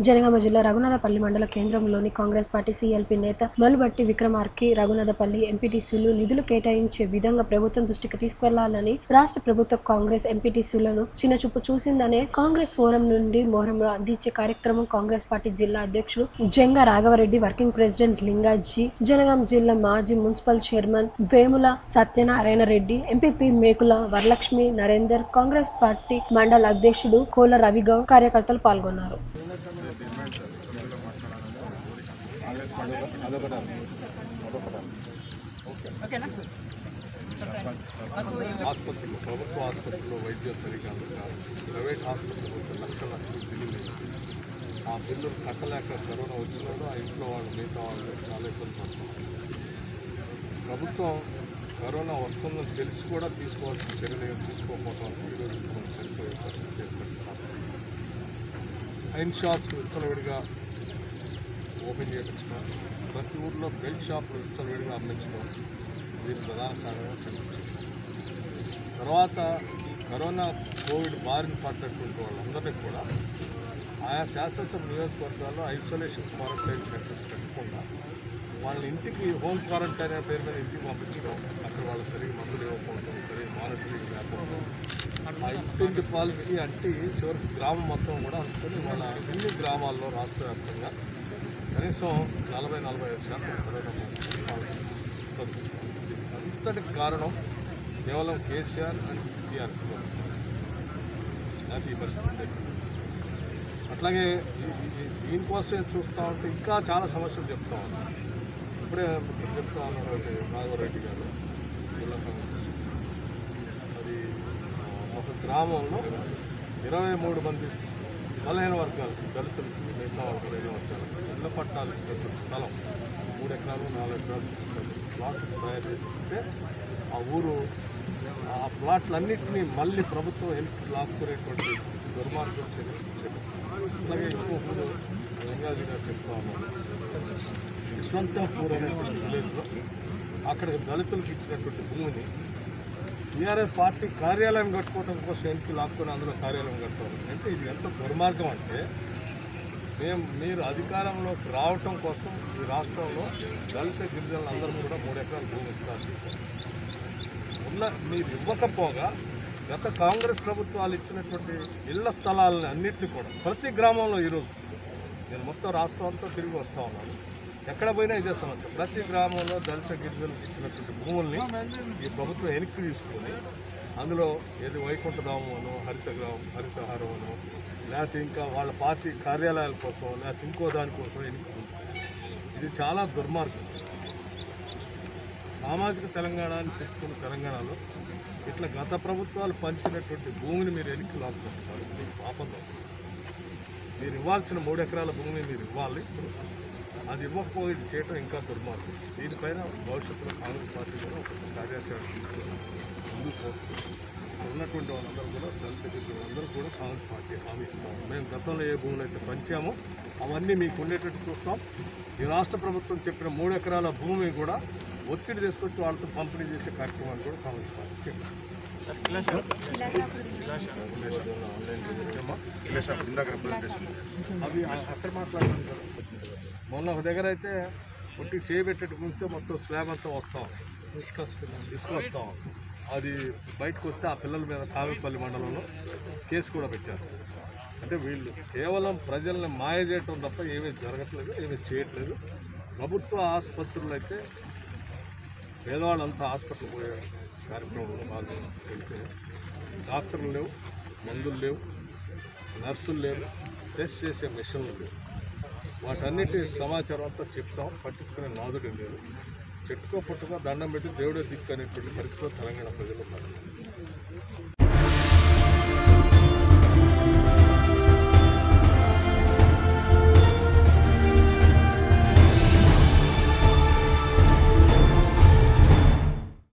జనగామ జిల్లా రఘునాథపల్లి మండల కేంద్రంలోని కాంగ్రెస్ పార్టీ సీఎల్పీ నేత మలుబట్టి విక్రమార్కి రఘునాథపల్లి ఎంపీటీసీలు నిధులు కేటాయించే విధంగా ప్రభుత్వం దృష్టికి తీసుకెళ్లాలని రాష్ట్ర ప్రభుత్వ కాంగ్రెస్ ఎంపీటీసీలను చిన్నచూపు చూసిందనే కాంగ్రెస్ ఫోరం నుండి మొహరంలో అందించే కార్యక్రమం కాంగ్రెస్ పార్టీ జిల్లా అధ్యక్షుడు జంగ రాఘవరెడ్డి వర్కింగ్ ప్రెసిడెంట్ లింగాజీ జనగాం జిల్లా మాజీ municipal chairman Vemula Satyanarayana Reddy MPP Mekula Varalakshmi Narender Congress party మండల అధ్యక్షుడు కోల రవిగౌడ్ కార్యకర్తలు పాల్గొన్నారు ఆసుపత్రులు ప్రభుత్వ ఆసుపత్రుల్లో వైద్యం సరిగా అందక ప్రైవేట్ హాస్పిటల్ వచ్చే లక్షల లక్షలు బిల్లులు వేసి ఆ బిల్లులు కట్టలేక కరోనా వచ్చినాడు ఆ ఇంట్లో వాళ్ళు మిగతా వాళ్ళు చాలా ఇబ్బంది పడుతున్నారు ప్రభుత్వం కరోనా వస్తుందని తెలిసి కూడా తీసుకోవాల్సిన చర్యలు ఏం తీసుకోకపోవడం వల్ల ఈరోజు మనం చనిపోయే పరిస్థితి ఏర్పడింది వైన్ షాప్స్ విచ్చలవిడిగా ఓపెన్ చేయించడం ప్రతి ఊర్లో బెల్ట్ షాపులు విచ్చలవిడిగా అమ్మించడం దీని ప్రధాన కారణంగా కనిపించింది తర్వాత ఈ కరోనా కోవిడ్ బారిన పడ్డటువంటి వాళ్ళందరినీ కూడా ఆయా శాసనసభ నియోజకవర్గాల్లో ఐసోలేషన్ క్వారంటైన్ సెంటర్స్ పెట్టకుండా వాళ్ళ ఇంటికి హోమ్ క్వారంటైన్ అనే పేరు మీద ఇంటికి పంపించడం అక్కడ వాళ్ళు సరిగ్గా మందులు ఇవ్వకపోవడం సరిగ్గా మానిటరింగ్ లేకపోవడం ఆ ఇంటింటి పాలసీ అంటే చివరికి గ్రామం మొత్తం కూడా అనుకుని వాళ్ళ అన్ని గ్రామాల్లో రాష్ట్ర వ్యాప్తంగా కనీసం నలభై నలభై ఐదు శాతం కరోనా తగ్గుతుంది. అంతటికి కారణం కేవలం కేసీఆర్ అండ్ టీఆర్ఎస్ అది ఈ పరిస్థితి అట్లాగే ఈ- ఈ- దీనికోసం చూస్తూ ఉంటే ఇంకా చాలా సమస్యలు చెప్తా ఉన్నాం ఇప్పుడే చెప్తా ఉన్నారు అంటే నాగవరెడ్డి గారు జిల్లా కాంగ్రెస్ అది ఆ, ఒక గ్రామంలో ఇరవై మూడు మంది బలహీన వర్గాలు దళితులకి మిగతా వాళ్ళ బలహీన వర్గాలు ఇళ్ల పట్టాలు ఇచ్చినటువంటి స్థలం మూడు ఎకరాలు నాలుగు ఎకరాలు తీసుకొని ప్లాట్ తయారు చేసి ఇస్తే ఆ ఊరు ఆ ప్లాట్లన్నింటినీ మళ్ళీ ప్రభుత్వం వెనక్కి లాక్కునేటువంటి దుర్మార్గం చేపట్టింది అలాగే ఇంకొకరు లింగాజీ గారు చెప్తా ఉన్నారు యశ్వంతాపూర్ అనేటువంటి విలేజ్లో అక్కడ దళితులకు ఇచ్చినటువంటి భూమిని టీఆర్ఎస్ పార్టీ కార్యాలయం కట్టుకోవడం కోసం వెనక్కి లాక్కొని అందులో కార్యాలయం కట్టుకోవడం అంటే ఇది ఎంత దుర్మార్గం అంటే మేము మీరు అధికారంలోకి రావటం కోసం ఈ రాష్ట్రంలో దళిత గిరిజనులు అందరూ కూడా మూడు ఎకరాలు భూమి ఇస్తారు ఉన్న మీరు ఇవ్వకపోగా గత కాంగ్రెస్ ప్రభుత్వాలు ఇచ్చినటువంటి ఇళ్ల స్థలాలని అన్నింటినీ కూడా ప్రతి గ్రామంలో ఈరోజు నేను మొత్తం రాష్ట్రం అంతా తిరిగి వస్తూ ఉన్నాను ఎక్కడ పోయినా ఇదే సమస్య ప్రతి గ్రామంలో దళిత గిరిజనులకు ఇచ్చినటువంటి భూముల్ని ఈ ప్రభుత్వం వెనక్కి తీసుకొని అందులో ఏది వైకుంఠధామం అనో హరిత గ్రామం హరితహారం అనో లేకపోతే ఇంకా వాళ్ళ పార్టీ కార్యాలయాల కోసం లేకపోతే ఇంకో దానికోసం వెనక్కి తీసుకుంటారు. ఇది చాలా దుర్మార్గం సామాజిక తెలంగాణ అని చెప్పుకున్న తెలంగాణలో ఇట్లా గత ప్రభుత్వాలు పంచినటువంటి భూమిని మీరు వెనక్కి లాక్కుంటున్నారు మీకు పాపం తప్పదు. మీరు ఇవ్వాల్సిన మూడు ఎకరాల భూమిని మీరు ఇవ్వాలి అది ఇవ్వకపోతే ఇది చేయటం ఇంకా దుర్మార్గం దీనిపైన భవిష్యత్తులో కాంగ్రెస్ పార్టీ కూడా ఒక కార్యాచరణ తీసుకుని ముందుకు పోతుంది ఇక్కడ ఉన్నటువంటి వాళ్ళందరూ కూడా దళిత గిరిజనులందరూ కూడా కాంగ్రెస్ పార్టీ హామీ ఇస్తాం మేము గతంలో ఏ భూములు అయితే పంచామో అవన్నీ మీకు ఉండేటట్టు చూస్తాం ఈ రాష్ట్ర ప్రభుత్వం చెప్పిన మూడు ఎకరాల భూమి కూడా ఒత్తిడి తీసుకొచ్చి వాళ్ళతో పంపిణీ చేసే కార్యక్రమాన్ని కూడా కాంగ్రెస్ పార్టీ చేపట్టింది. అవి అక్కడ మాట్లాడాను కదా మొన్న ఒక దగ్గర అయితే ఒట్టి చేయబెట్టేట్టు గుంజితే మొత్తం స్లాబ్ అంతా వస్తాం తీసుకొస్తున్నాం తీసుకొస్తాం అది బయటకు వస్తే ఆ పిల్లల మీద కావేపల్లి మండలంలో కేసు కూడా పెట్టారు అంటే వీళ్ళు కేవలం ప్రజల్ని మాయ చేయటం తప్ప ఏమీ జరగట్లేదు ఏమీ చేయట్లేదు ప్రభుత్వ ఆసుపత్రులు అయితే పేదవాళ్ళంతా హాస్పిటల్ పోయే కార్యక్రమంలో పాల్గొని వెళ్తే డాక్టర్లు లేవు మందులు లేవు నర్సులు లేరు టెస్ట్ చేసే మిషన్లు లేవు వాటన్నిటి సమాచారం అంతా చెప్తాం పట్టించుకునే నాదుడు లేదు చెట్టుకో పుట్టుకో దండం పెట్టి దేవుడే దిక్కు అనేటువంటి పరిస్థితిలో తెలంగాణ ప్రజలు ఉన్నారు